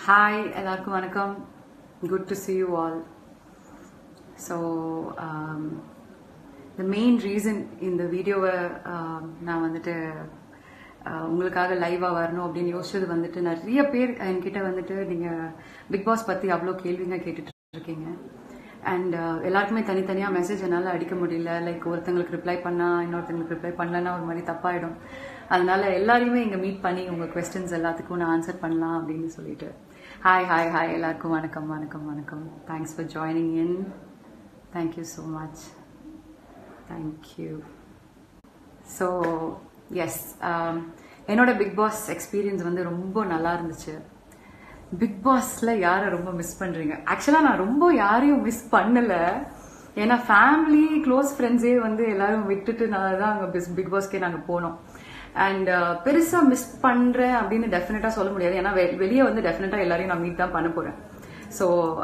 hi எல்லாருக்கும் வணக்கம் good to see you all so the main reason இந்த வீடியோவை நான் வந்துட்டு uh, உங்களுக்காக லைவாக வரணும் அப்படின்னு யோசிச்சது வந்துட்டு நிறைய பேர் என்கிட்ட வந்துட்டு நீங்கள் பிக் பாஸ் பற்றி அவ்வளோ கேள்விங்க கேட்டுட்டு இருக்கீங்க அண்ட் எல்லாருக்குமே தனித்தனியாக மெசேஜ் என்னால் அடிக்க முடியல லைக் ஒருத்தங்களுக்கு ரிப்ளை பண்ணா இன்னொருத்தங்களுக்கு ரிப்ளை பண்ணலன்னா ஒரு மாதிரி தப்பாயிடும் அதனால எல்லாரையுமே இங்கே மீட் பண்ணி உங்கள் கொஸ்டின்ஸ் எல்லாத்துக்கும் நான் ஆன்சர் பண்ணலாம் அப்படின்னு சொல்லிட்டு ஹாய் ஹாய் ஹாய் எல்லாருக்கும் வணக்கம் வணக்கம் வணக்கம் thanks for joining in thank you so much thank you so yes என்னோட பிக் பாஸ் எக்ஸ்பீரியன்ஸ் வந்து ரொம்ப நல்லா இருந்துச்சு பிக் பாஸ்ல யாரை ரொம்ப மிஸ் பண்றீங்க ஆக்சுவலா நான் ரொம்ப யாரையும் மிஸ் பண்ணல ஏன்னா ஃபேமிலி க்ளோஸ் ஃப்ரெண்ட்ஸே வந்து எல்லாரும் விட்டுட்டு நான் தான் அங்கே பிக் பாஸ்க்கே நாங்கள் போனோம் அண்ட் பெருசா மிஸ் பண்றேன் அப்படின்னு டெஃபினட்டா சொல்ல முடியாது ஏன்னா வெ- வெளியே வந்து டெஃபினட்டா எல்லாரையும் நான் மீட் தான் பண்ண போறேன் ஸோ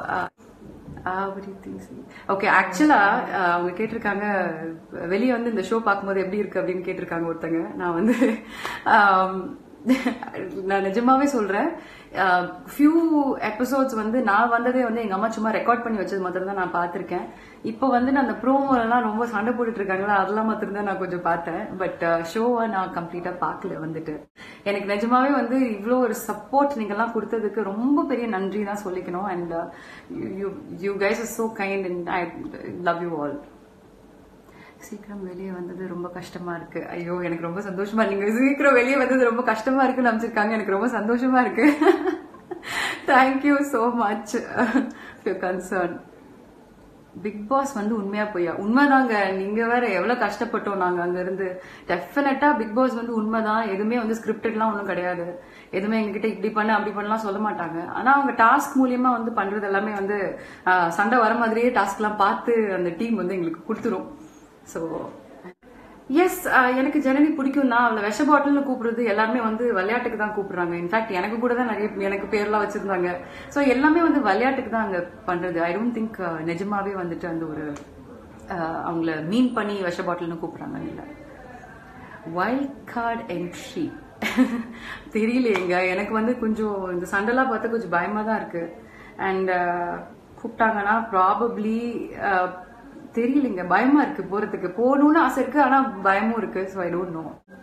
ஓகே ஆக்சுவலா அவங்க கேட்டிருக்காங்க வெளியே வந்து இந்த ஷோ பார்க்கும்போது எப்படி இருக்கு அப்படின்னு கேட்டிருக்காங்க ஒருத்தங்க நான் வந்து ஆம், நான் நிஜமாவே சொல்றேன் ஃபியூ எபிசோட்ஸ் வந்து நான் வந்ததே வந்து எங்க அம்மா சும்மா ரெக்கார்ட் பண்ணி வச்சது மாத்திரம் தான் நான் பார்த்திருக்கேன் இப்போ வந்து நான் அந்த ப்ரோமோ எல்லாம் ரொம்ப சண்டை போட்டுட்டு இருக்காங்களா அதெல்லாம் மாத்திரம் தான் நான் கொஞ்சம் பார்த்தேன் பட் ஷோவை நான் கம்ப்ளீட்டா பார்க்கல வந்துட்டு எனக்கு நிஜமாவே வந்து இவ்வளோ ஒரு சப்போர்ட் நீங்க எல்லாம் கொடுத்ததுக்கு ரொம்ப பெரிய நன்றி தான் சொல்லிக்கணும் and you you guys is so kind and I love you all சீக்கிரம் வெளியே வந்தது ரொம்ப கஷ்டமா இருக்கு ஐயோ எனக்கு ரொம்ப சந்தோஷமா நீங்க சீக்கிரம் வெளியே வந்தது ரொம்ப கஷ்டமா இருக்குன்னு அமைச்சிருக்காங்க எனக்கு ரொம்ப சந்தோஷமா இருக்கு thank you so much your concern Bigg Boss வந்து உண்மையா பொய்யா உண்மைதாங்க நீங்க வேற எவ்வளவு கஷ்டப்பட்டோம் நாங்க அங்க இருந்து டெஃபினட்டா பிக் பாஸ் வந்து உண்மைதான் எதுவுமே வந்து ஸ்கிரிப்டட்லாம் ஒன்றும் கிடையாது எதுவுமே எங்ககிட்ட இப்படி பண்ணு அப்படி பண்ணலாம் சொல்ல மாட்டாங்க ஆனா அவங்க டாஸ்க் மூலியமா வந்து பண்றது எல்லாமே வந்து ஆஹ், சண்டை வர மாதிரியே டாஸ்க் எல்லாம் பார்த்து அந்த டீம் வந்து எங்களுக்கு கொடுத்துரும் ஸோ எஸ் எனக்கு ஜனனி பிடிக்கும் தான் அவளை விஷ பாட்டில்னு கூப்பிடுறது எல்லாருமே வந்து விளையாட்டுக்கு தான் கூப்பிடுறாங்க இன்ஃபேக்ட் எனக்கு கூட தான் நிறைய எனக்கு பேர்லாம் வச்சிருந்தாங்க ஸோ எல்லாமே வந்து விளையாட்டுக்கு தான் அங்க பண்றது ஐ டோன்ட் திங்க் நிஜமாவே வந்துட்டு அந்த ஒரு அஹ், அவங்கள மீன் பண்ணி விஷ பாட்டில்னு கூப்பிடுறாங்க இல்லை வைல்ட் கார்டு என்ட்ரி தெரியலையேங்க எனக்கு வந்து கொஞ்சம் இந்த சண்டைலாம் பார்த்தா கொஞ்சம் பயமா தான் இருக்கு அண்ட் கூப்பிட்டாங்கன்னா ப்ராபப்ளி தெரியலைங்க பயமா இருக்கு போறதுக்கு போகணும்னு ஆசை இருக்கு ஆனா பயமும் இருக்கு so I don't know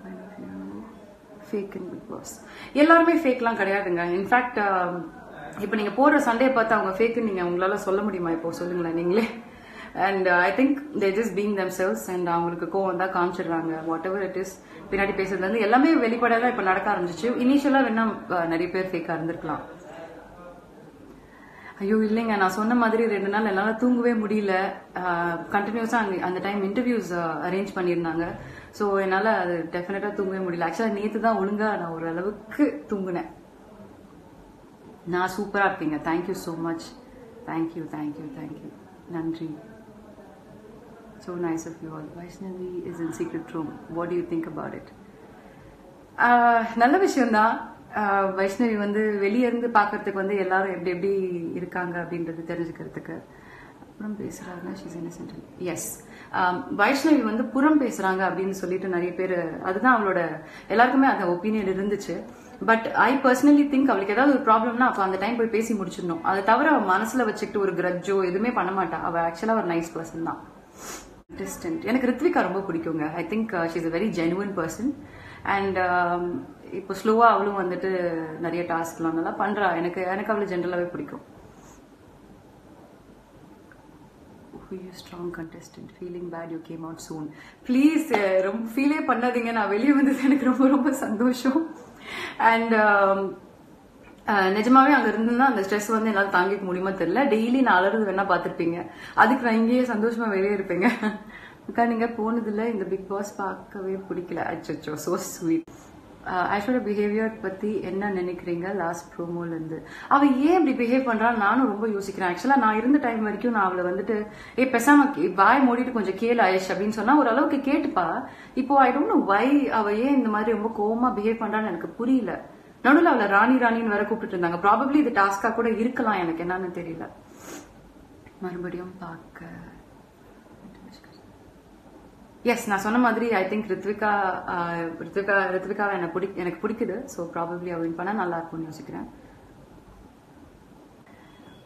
fake in Bigg Boss எல்லாருமே ஃபேக்லாம் கிடையாதுங்க இன்ஃபேக்ட் இப்போ நீங்க போடுற சண்டையை பார்த்து அவங்க ஃபேக்குன்னு நீங்க உங்களால சொல்ல முடியுமா இப்போ சொல்லுங்களேன் நீங்களே and I think they just being themselves and அவங்களுக்கு கோவம் தான் காமிச்சிடுறாங்க வாட் எவர் இட் இஸ் பின்னாடி பேசுறதுல இருந்து எல்லாமே வெளிப்படையா தான் இப்போ நடக்க ஆரம்பிச்சிச்சு இனிஷியலா வேணா அஹ், நிறைய பேர் ஃபேக்கா இருந்திருக்கலாம் ஐயோ இல்லைங்க நான் சொன்ன மாதிரி ரெண்டு நாள் என்னால தூங்கவே முடியல கண்டினியூஸா அங்க அந்த டைம் இன்டர்வியூஸ் அரேஞ்ச் பண்ணியிருந்தாங்க ஸோ என்னால அது டெஃபினட்டா தூங்கவே முடியல ஆக்சுவலா நேத்து தான் ஒழுங்கா நான் ஒரு அளவுக்கு தூங்குனேன் நான் சூப்பரா இருப்பீங்க thank you so much thank you thank you thank you நன்றி so nice of you all Vaishnavi is in secret room what you think about it ah நல்ல விஷயம்தான் ஆஹ் வைஷ்ணவி வந்து வெளிய இருந்து பார்க்கறதுக்கு வந்து எல்லாரும் எப்படி எப்படி இருக்காங்க அப்படின்றது தெரிஞ்சுக்கிறதுக்கு புறம் பேசுறாங்க ஷீஸ் இன்னசென்ட் எஸ் வைஷ்ணவி வந்து புறம் பேசுறாங்க அப்படின்னு சொல்லிட்டு நிறைய பேர் அதுதான் அவளோட எல்லாருக்குமே அந்த ஒப்பீனியன் இருந்துச்சு பட் ஐ பர்சனலி திங்க் அவளுக்கு ஏதாவது ஒரு ப்ராப்ளம்னா அப்போ அந்த டைம் போய் பேசி முடிச்சிடணும் அதை தவிர அவ மனசுல வச்சுக்கிட்டு ஒரு கிரட்ஜோ எதுவுமே பண்ண மாட்டா அவ ஆக்சுவலா ஒரு நைஸ் பர்சன் தான் டிஸ்டன்ட் எனக்கு ரித்விகா ரொம்ப பிடிக்குங்க I think she's a very genuine person and இப்போ ஸ்லோவா அவளும் வந்துட்டு நிறைய டாஸ்க்லாம் நல்லா பண்றா எனக்கு எனக்கு அவளை ஜென்ரலாவே பிடிக்கும் strong contestant feeling bad you came out soon please ரொம்ப ஃபீலே பண்ணாதீங்க நான் வெளியே வந்தது எனக்கு ரொம்ப ரொம்ப சந்தோஷம் அண்ட் நிஜமாவே அங்க இருந்துன்னா அந்த ஸ்ட்ரெஸ் வந்து என்னால தாங்கிக்க முடியுமா தெரியல டெய்லி நான் அலறது வேணா பாத்திருப்பீங்க அதுக்கு நான் இங்கேயே சந்தோஷமா வெளியே இருப்பேங்க அக்கா நீங்க போனதுல இந்த பிக் பாஸ் பார்க்கவே பிடிக்கல அச்சோ சோ ஸ்வீட் ஐஷோட பிஹேவியர் பத்தி என்ன நினைக்கிறீங்க லாஸ்ட் ப்ரோமோல இருந்து அவ ஏன் இப்படி பிஹேவ் பண்றான்னு நானும் ரொம்ப யோசிக்கிறேன் ஆக்சுவலா நான் இருந்த டைம் வரைக்கும் நான் அவளை வந்துட்டு ஏ பெசாம கே- வாய் மூடிட்டு கொஞ்சம் கேளு ஆயிஷ் அப்படின்னு சொன்னா ஓரளவுக்கு கேட்டுப்பா இப்போ ஐ டோன்ட் நோ வை அவ ஏன் இந்த மாதிரி ரொம்ப கோவமா பிஹேவ் பண்றான்னு எனக்கு புரியல நடுவில் அவளை ராணி ராணின்னு வேற கூப்பிட்டு இருந்தாங்க ப்ராபப்ளி இது டாஸ்கா கூட இருக்கலாம் எனக்கு என்னன்னு தெரியல மறுபடியும் பார்க்க எஸ் நான் சொன்ன மாதிரி I think Riythvika ah, Riythvika ரித்விகாவை எனக்கு பிடி எனக்கு பிடிக்குது ஸோ ப்ராபப்ளி அவ வின் பண்ணா நல்லா இருக்கும்னு யோசிக்கிறேன்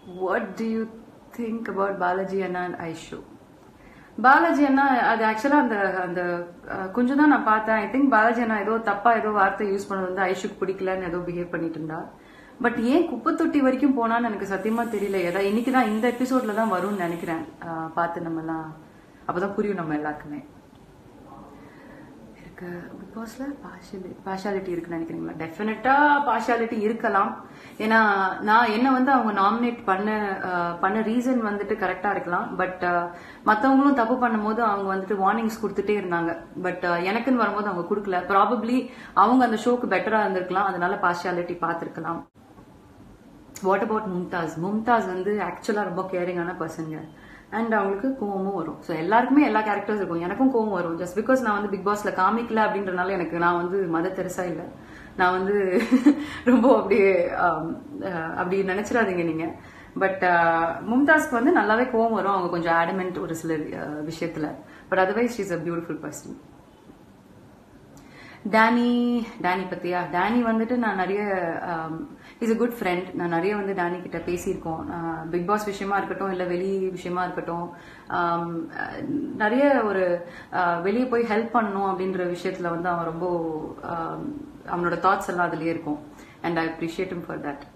what do you think about Balaji அண்ணா அண்ட் ஐஷு பாலாஜி அண்ணா அது ஆக்சுவலா அந்த அந்த அஹ், கொஞ்சம் தான் நான் பார்த்தேன் ஐ திங்க் பாலாஜி அண்ணா ஏதோ தப்பா ஏதோ வார்த்தை யூஸ் பண்ணது வந்து ஐஷுக்கு பிடிக்கலன்னு ஏதோ பிஹேவ் பண்ணிட்டு இருந்தா பட் ஏன் குப்பை தொட்டி வரைக்கும் போனான்னு எனக்கு சத்தியமா தெரியல ஏதா இன்னைக்கு தான் இந்த எபிசோட்ல தான் வரும்னு நினைக்கிறேன் அஹ், பார்த்து நம்ம எல்லாம் அப்பதான் புரியும் நம்ம எல்லாருக்குமே இருக்கு பிக் பாஸ்ல பார்ஷியலி பார்ஷாலிட்டி இருக்குன்னு நினைக்கிறீங்களா டெஃபினட்டா பார்ஷாலிட்டி இருக்கலாம் ஏன்னா நான் என்ன வந்து அவங்க நாமினேட் பண்ண அஹ், பண்ண ரீசன் வந்துட்டு கரெக்டா இருக்கலாம் பட் மத்தவங்களும் தப்பு பண்ணும்போது அவங்க வந்துட்டு வார்னிங்ஸ் கொடுத்துட்டே இருந்தாங்க பட் எனக்குன்னு வரும்போது அவங்க கொடுக்கல ப்ராபப்ளி அவங்க அந்த ஷோக்கு பெட்டரா இருந்திருக்கலாம் அதனால பார்ஷியாலிட்டி பார்த்திருக்கலாம் வாட் அபவுட் மும்தாஸ் மும்தாஸ் வந்து ஆக்சுவலா ரொம்ப கேரிங்கான பர்சன்ங்க அண்ட் அவங்களுக்கு கோவமும் வரும் ஸோ எல்லாருக்குமே எல்லா கேரக்டர்ஸ் இருக்கும் எனக்கும் கோவம் வரும் ஜஸ்ட் பிகாஸ் நான் வந்து பிக் பாஸ்ல காமிக்கல அப்படின்றனால எனக்கு நான் வந்து மத தெரசா இல்லை நான் வந்து ரொம்ப அப்படியே ஆம், அஹ், அப்படி நினைச்சிடாதீங்க நீங்க பட் மும்தாஸ்க்கு வந்து நல்லாவே கோவம் வரும் அவங்க கொஞ்சம் ஆடமெண்ட் ஒரு சில அஹ், விஷயத்துல but otherwise is a beautiful person Danny Danny பத்தியா டேனி வந்துட்டு நான் நிறைய இஸ் a குட் ஃப்ரெண்ட் நான் நிறைய வந்து டேனி கிட்ட பேசியிருக்கோம் பிக் பாஸ் விஷயமா இருக்கட்டும் இல்ல வெளி விஷயமா இருக்கட்டும் ஆம், அஹ், நிறைய ஒரு வெளியே போய் ஹெல்ப் பண்ணணும் அப்படின்ற விஷயத்துல வந்து அவன் ரொம்ப ஆம், அவனோட தாட்ஸ் எல்லாம் அதுலயே இருக்கும் and I appreciate him for that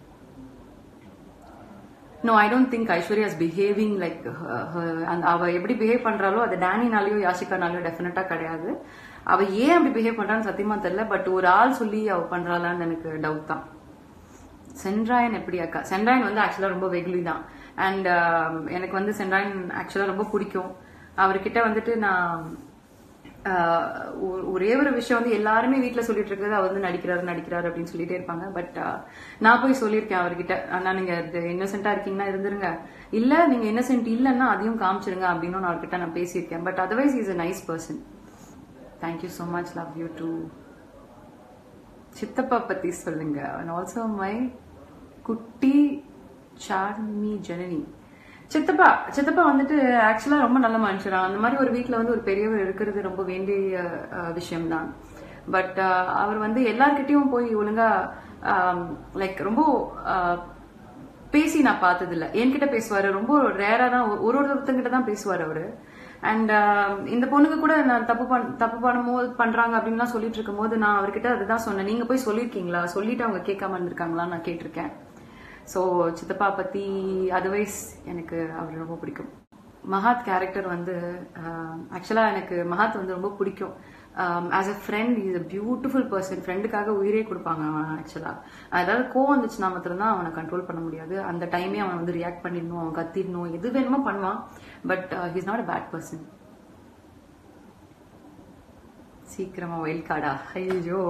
no I don't think Aishwarya is behaving like அந்த அவ எப்படி பிஹேவ் பண்றாலோ அது டேனினாலயோ யாஷிகானாலயோ டெஃபினட்டா கிடையாது அவ ஏன் அப்படி பிஹேவ் பண்றான்னு சத்தியமா தெரியல பட் ஒரு ஆள் சொல்லி அவ பண்றாளான்னு எனக்கு டவுட் தான் சென்ட்ராயன் எப்படி அக்கா சென்ட்ராயன் வந்து ஆக்சுவலா ரொம்ப வெகுலி தான் அண்ட் எனக்கு வந்து சென்ட்ராயன் ஆக்சுவலா ரொம்ப பிடிக்கும் அவர்கிட்ட வந்துட்டு நான் ஆஹ், ஒ- ஒரே ஒரு விஷயம் வந்து எல்லாருமே வீட்ல சொல்லிட்டு இருக்கிறது அவர் வந்து நடிக்கிறாரு நடிக்கிறாரு அப்படின்னு சொல்லிட்டே இருப்பாங்க பட் நான் போய் சொல்லியிருக்கேன் அவர்கிட்ட அண்ணா நீங்க இன்னசென்ட்டா இருக்கீங்கன்னா இருந்துருங்க இல்ல நீங்க இன்னசென்ட் இல்லைன்னா அதையும் காமிச்சிருங்க அப்படின்னு நான் அவர்கிட்ட நான் பேசியிருக்கேன் but otherwise is a nice person thank you so much love you too சித்தப்பா பத்தி சொல்லுங்க அண்ட் ஆல்சோ மை குட்டி சார்மி ஜனனி சித்தப்பா சித்தப்பா வந்துட்டு ஆக்சுவலா ரொம்ப நல்ல மனுஷரா அந்த மாதிரி ஒரு வீட்ல வந்து ஒரு பெரியவர் இருக்கிறது ரொம்ப வேண்டிய அஹ், விஷயம்தான் பட் அவர் வந்து எல்லார்கிட்டயும் போய் ஒழுங்கா லைக் ரொம்ப அஹ், பேசி நான் பார்த்தது இல்ல என்கிட்ட பேசுவாரு ரொம்ப ரேரா தான் ஒரு ஒரு ஒருத்தங்கிட்ட தான் பேசுவாரு அவரு அண்ட் இந்த பொண்ணுக்கு கூட நான் தப்பு பண் தப்பு பண்ணும்போது பண்றாங்க அப்படின்லாம் சொல்லிட்டு இருக்கும்போது நான் அவர்கிட்ட அதுதான் சொன்னேன் நீங்க போய் சொல்லிருக்கீங்களா சொல்லிட்டு அவங்க கேட்காம இருந்திருக்காங்களான்னு நான் கேட்டிருக்கேன் ஸோ சித்தப்பா பத்தி அதர்வைஸ் எனக்கு அவர் ரொம்ப பிடிக்கும் மகாத் கேரக்டர் வந்து ஆக்சுவலா எனக்கு மகாத் வந்து ரொம்ப பிடிக்கும் as a friend is a beautiful person ஃப்ரெண்டுக்காக உயிரே கொடுப்பாங்க அவன் ஆக்சுவலா அதாவது கோவம் வந்துச்சுன்னா மாத்திரம் தான் அவனை கண்ட்ரோல் பண்ண முடியாது அந்த டைமே அவன் வந்து ரியாக்ட் பண்ணிடணும் அவன் கத்திடணும் எது வேணுமோ பண்ணுவான் but he's not a bad person சீக்கிரமா ஒயில் கார்டா ஐயோ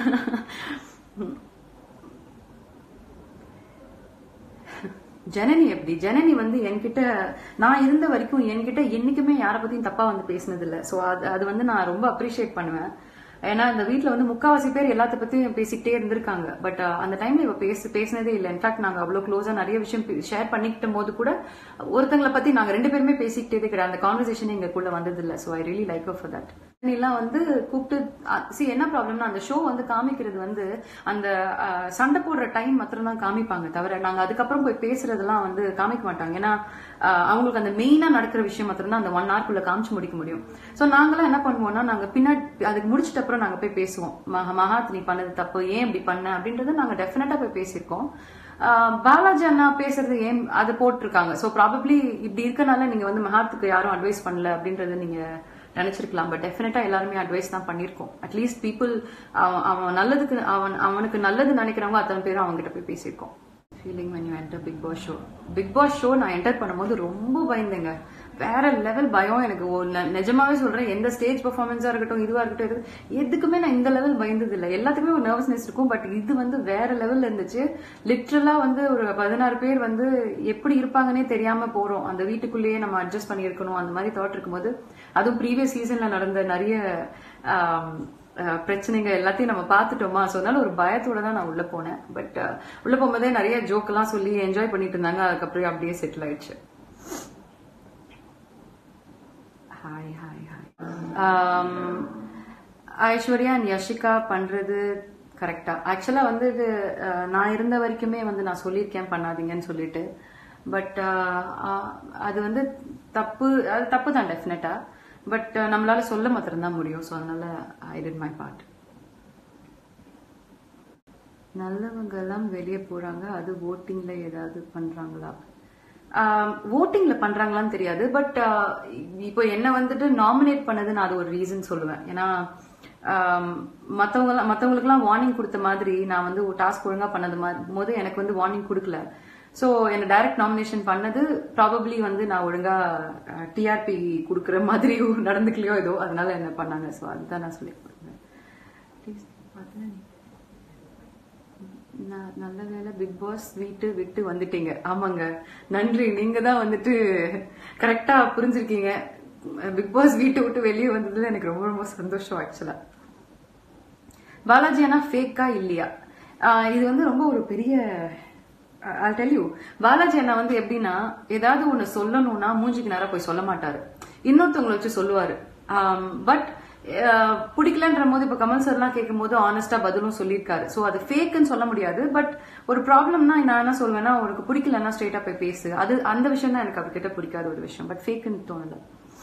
ஜனனி எப்படி ஜனனி வந்து என்கிட்ட நான் இருந்த வரைக்கும் என்கிட்ட என்னைக்குமே யாரை பத்தியும் தப்பா வந்து பேசினது இல்ல சோ அது அது வந்து நான் ரொம்ப அப்ரிஷியேட் பண்ணுவேன் ஏன்னா இந்த வீட்ல வந்து முக்காவாசி பேர் எல்லாத்த பத்தியும் பேசிக்கிட்டே இருந்திருக்காங்க பட் அந்த டைம்ல இவ பேச பேசினதே இல்லை இன்ஃபேக்ட் நாங்க அவ்வளவு க்ளோஸா நிறைய விஷயம் ஷேர் பண்ணிக்கிட்ட போது கூட ஒருத்தங்களை பத்தி நாங்க ரெண்டு பேருமே பேசிக்கிட்டே கிடையாது அந்த கான்வர்சேஷன் எங்களுக்குள்ள வந்தது இல்ல so I really like for that எல்லாம் வந்து கூப்பிட்டு சி என்ன ப்ராப்ளம்னா அந்த ஷோ வந்து காமிக்கிறது வந்து அந்த அஹ், சண்டை போடுற டைம் மாத்திரம் தான் காமிப்பாங்க தவிர நாங்க அதுக்கப்புறம் போய் பேசுறதெல்லாம் வந்து காமிக்க மாட்டாங்க ஏன்னா அஹ், அவங்களுக்கு அந்த மெயினா நடக்கிற விஷயம் மாத்திரம் தான் அந்த ஒன் ஹவர்க்குள்ள காமிச்சு முடிக்க முடியும் சோ நாங்களாம் என்ன பண்ணுவோம்னா நாங்க பின்னாடி அதுக்கு முடிச்சிட்ட அப்புறம் நாங்க போய் பேசுவோம் மகா மகாத் நீ பண்ணது தப்பு ஏன் இப்படி பண்ண அப்படின்றத நாங்க டெஃபினட்டா போய் பேசியிருக்கோம் ஆஹ் பாலாஜி அண்ணா பேசுறது ஏன் அது போட்டிருக்காங்க சோ ப்ராபப்ளி இப்படி இருக்கனால நீங்க வந்து மகாத்துக்கு யாரும் அட்வைஸ் பண்ணல அப்படின்றத நீங்க நினைச்சிருக்கலாம் பட் டெஃபினட்டா எல்லாருமே அட்வைஸ் தான் பண்ணிருக்கோம் அட்லீஸ்ட் பீப்புள் அவன் நல்லதுக்கு அவன் அவனுக்கு நல்லது நினைக்கிறவங்க அத்தனை பேரும் அவங்ககிட்ட போய் பேசியிருக்கோம் feeling when you enter big boss show big boss show நான் என்டர் பண்ணும்போது ரொம்ப பயந்தேங்க வேற லெவல் பயம் எனக்கு ஒரு நெ- நிஜமாவே சொல்றேன் எந்த ஸ்டேஜ் பெர்ஃபார்மன்ஸா இருக்கட்டும் இதுவா இருக்கட்டும் எது எதுக்குமே நான் இந்த லெவல் பயந்தது இல்லை எல்லாத்துக்குமே ஒரு நர்வஸ்னஸ் இருக்கும் பட் இது வந்து வேற லெவல்ல இருந்துச்சு லிட்ரலா வந்து ஒரு பதினாறு பேர் வந்து எப்படி இருப்பாங்கன்னே தெரியாம போறோம் அந்த வீட்டுக்குள்ளேயே நம்ம அட்ஜஸ்ட் பண்ணியிருக்கணும் அந்த மாதிரி தாட் இருக்கும்போது அதுவும் ப்ரீவியஸ் சீசன்ல நடந்த நிறைய ஆம், அஹ், பிரச்சனைங்க எல்லாத்தையும் நம்ம பார்த்துட்டோமா ஸோ அதனால ஒரு பயத்தோட தான் நான் உள்ள போனேன் பட் உள்ள போகும்போதே நிறைய ஜோக் எல்லாம் சொல்லி என்ஜாய் பண்ணிட்டு இருந்தாங்க அதுக்கப்புறம் அப்படியே செட்டில் ஆயிடுச்சு hi hi hi Aishwarya and Yashika பண்றது கரெக்டா ஆக்சுவலா வந்து இது அஹ், நான் இருந்த வரைக்குமே வந்து நான் சொல்லியிருக்கேன் பண்ணாதீங்கன்னு சொல்லிட்டு பட் அது வந்து தப்பு அது தப்பு தான் டெஃபினட்டா பட் நம்மளால சொல்ல மாத்திரம் தான் முடியும் ஸோ அதனால ஐ டிட் மை பார்ட் நல்லவங்க எல்லாம் வெளியே போறாங்க அது ஓட்டிங்ல ஏதாவது பண்றாங்களா ஓட்டிங்ல பண்றாங்களான்னு தெரியாது பட் இப்போ என்ன வந்துட்டு நாமினேட் பண்ணது நான் அது ஒரு ரீசன் சொல்லுவேன் ஏன்னா மற்றவங்க மற்றவங்களுக்குலாம் வார்னிங் கொடுத்த மாதிரி நான் வந்து ஒரு டாஸ்க் ஒழுங்கா பண்ணது போது எனக்கு வந்து வார்னிங் கொடுக்கல ஸோ என்னை டைரக்ட் நாமினேஷன் பண்ணது ப்ராபப்ளி வந்து நான் ஒழுங்கா டிஆர்பி கொடுக்குற மாதிரி நடந்துக்கலையோ ஏதோ அதனால என்ன பண்ணாங்க ஸோ அதுதான் நான் சொல்லி கொடுத்தேன் நல்ல வேலை பிக் பாஸ் வீட்டு விட்டு வந்துட்டீங்க ஆமாங்க நன்றி நீங்க தான் வந்துட்டு கரெக்டா புரிஞ்சிருக்கீங்க பிக் பாஸ் வீட்டை விட்டு வெளியே வந்ததுல எனக்கு ரொம்ப ரொம்ப சந்தோஷம் ஆக்சுவலா பாலாஜி அண்ணா ஃபேக்கா இல்லையா இது வந்து ரொம்ப ஒரு பெரிய ஐ டெல் யூ பாலாஜி அண்ணா வந்து எப்படின்னா ஏதாவது ஒண்ணு சொல்லணும்னா மூஞ்சிக்கு நேரம் போய் சொல்ல மாட்டாரு இன்னொருத்தவங்களை வச்சு சொல்லுவாரு பட் பிடிக்கலன்ற போது இப்ப கமல் சார்லாம் கேட்கும் போது ஆனஸ்டா பதிலும் சொல்லியிருக்காரு சோ அது ஃபேக்குன்னு சொல்ல முடியாது பட் ஒரு ப்ராப்ளம்னா நான் என்ன சொல்வேன்னா அவருக்கு பிடிக்கலன்னா ஸ்ட்ரெயிட்டா போய் பேசு அது அந்த விஷயம் தான் எனக்கு அவர்கிட்ட பிடிக்காத ஒரு விஷயம் பட் ஃபேக்குன்னு தோணல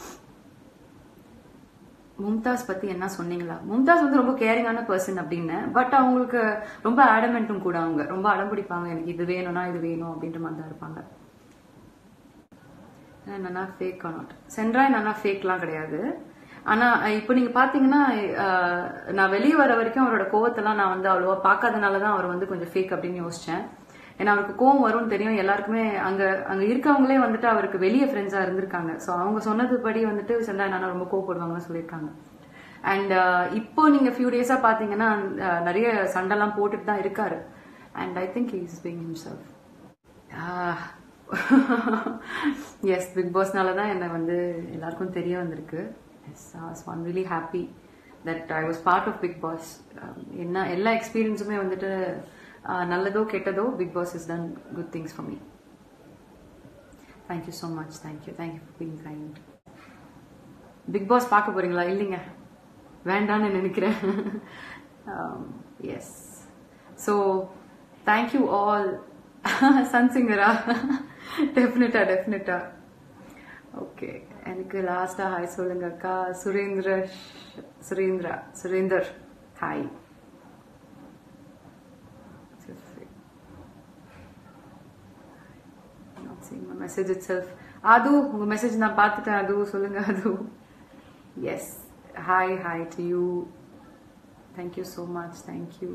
மும்தாஸ் பத்தி என்ன சொன்னீங்களா மும்தாஸ் வந்து ரொம்ப கேரிங்கான பர்சன் அப்படின்னு பட் அவங்களுக்கு ரொம்ப ஆடமெண்ட்டும் கூட அவங்க ரொம்ப அடம் பிடிப்பாங்க எனக்கு இது வேணும்னா இது வேணும் அப்படின்ற மாதிரி தான் இருப்பாங்க என்னன்னா ஃபேக் நாட் சென்ட்ராய் என்னன்னா ஃபேக்லாம் கிடையாது ஆனா இப்போ நீங்க பாத்தீங்கன்னா நான் வெளியே வர வரைக்கும் அவரோட கோவத்தெல்லாம் நான் வந்து அவ்வளோவா பார்க்காதனாலதான் அவர் வந்து கொஞ்சம் ஃபேக் அப்படின்னு யோசிச்சேன் ஏன்னா அவருக்கு கோவம் வரும்னு தெரியும் எல்லாருக்குமே அங்க அங்க இருக்கவங்களே வந்துட்டு அவருக்கு வெளியே ஃப்ரெண்ட்ஸா இருந்திருக்காங்க ஸோ அவங்க சொன்னது படி வந்துட்டு சென்றா நானா ரொம்ப கோவப்படுவாங்கன்னு சொல்லியிருக்காங்க அண்ட் இப்போ நீங்க ஃபியூ டேஸா பாத்தீங்கன்னா நிறைய சண்டைலாம் போட்டுட்டு தான் இருக்காரு and I think is being himself yes big பாஸ்னால தான் என்னை வந்து எல்லாருக்கும் தெரிய வந்திருக்கு yes I'm really happy that I was part of big boss என்ன எல்லா எக்ஸ்பீரியன்ஸுமே வந்துட்டு நல்லதோ கெட்டதோ big boss is done good things for me thank you so much thank you thank you for being kind big boss பார்க்க போறீங்களா இல்லைங்க வேண்டான்னு நினைக்கிறேன் yes so thank you all sun சிங்கரா டெஃபினட்டா டெஃபினட்டா ஓகே எனக்கு லாஸ்டா ஹாய் சொல்லுங்க அக்கா Surendra Surendra Surender hi message itself அது உங்க மெசேஜ் நான் பார்த்துட்டேன் அது சொல்லுங்க அது yes hi hi to you thank you so much thank you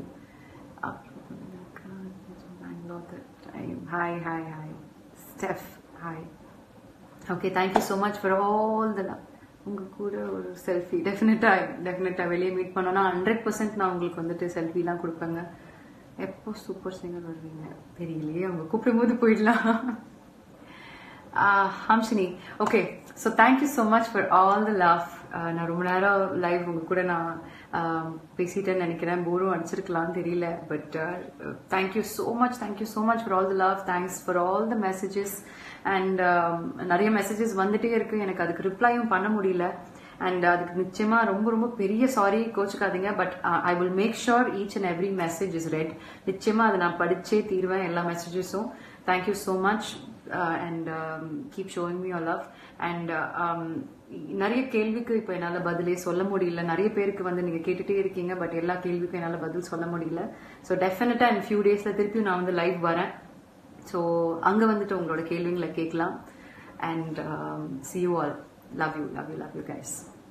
hi hi hi Steph hi okay thank you so much for all the உங்க கூட ஒரு செல்ஃபி டெஃபினட்டா டெஃபினட்டா வெளியே மீட் பண்ணோம்னா ஹண்ட்ரட் பர்சன்ட் நான் உங்களுக்கு வந்துட்டு செல்ஃபிலாம் கொடுப்பேங்க எப்போ சூப்பர் சிங்கர் வருவீங்க தெரியலையே அவங்க கூப்பிடும் போது போயிடலாம் Hamshini okay so thank you so much for all the love நான் ரொம்ப நேரம் லைவ் உங்க கூட நான் பேசிட்டேன்னு நினைக்கிறேன் போரும் அடிச்சிருக்கலாம்னு தெரியல but thank you so much thank you so much for all the love thanks for all the messages and நிறைய மெசேஜஸ் வந்துட்டே இருக்கு எனக்கு அதுக்கு ரிப்ளையும் பண்ண முடியல அண்ட் அதுக்கு நிச்சயமா ரொம்ப ரொம்ப பெரிய சாரி கோச்சுக்காதீங்க but I will make sure each and every message is read நிச்சயமா அதை நான் படிச்சே தீர்வேன் எல்லா மெசேஜஸும் thank you so much and keep showing me your love and நிறைய கேள்விக்கு இப்போ என்னால் பதிலே சொல்ல முடியல நிறைய பேருக்கு வந்து நீங்கள் கேட்டுட்டே இருக்கீங்க பட் எல்லா கேள்விக்கும் என்னால் பதில் சொல்ல முடியல ஸோ டெஃபினட்டாக இன் ஃபியூ டேஸில் திருப்பியும் நான் வந்து லைவ் வரேன் ஸோ அங்கே வந்துட்டு உங்களோட கேள்விங்களை கேட்கலாம் and see you all love you love you love you guys